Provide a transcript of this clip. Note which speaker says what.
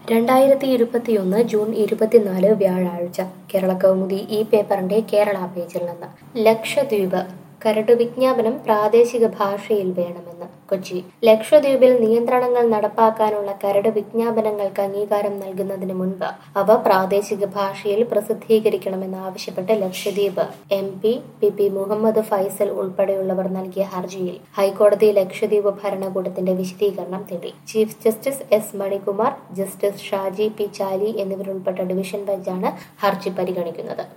Speaker 1: രണ്ടായിരത്തി ഇരുപത്തിയൊന്ന് ജൂൺ ഇരുപത്തിനാല് വ്യാഴാഴ്ച കേരള കൗമുദി ഈ പേപ്പറിന്റെ കേരള പേജിൽ നിന്ന് ലക്ഷദ്വീപ് കരട് വിജ്ഞാപനം പ്രാദേശിക ഭാഷയിൽ വേണമെന്ന് കൊച്ചി ലക്ഷദ്വീപിൽ നിയന്ത്രണങ്ങൾ നടപ്പാക്കാനുള്ള കരട് വിജ്ഞാപനങ്ങൾക്ക് അംഗീകാരം നൽകുന്നതിന് മുൻപ് അവ പ്രാദേശിക ഭാഷയിൽ പ്രസിദ്ധീകരിക്കണമെന്ന് ആവശ്യപ്പെട്ട് Lakshadweep M P P P Muhammad Faisal ഉൾപ്പെടെയുള്ളവർ നൽകിയ ഹർജിയിൽ ഹൈക്കോടതി ലക്ഷദ്വീപ് ഭരണകൂടത്തിന്റെ വിശദീകരണം തേടി chief justice S Manikumar justice Shaji P Chaly എന്നിവരുൾപ്പെട്ട ഡിവിഷൻ ബെഞ്ചാണ് ഹർജി പരിഗണിക്കുന്നത്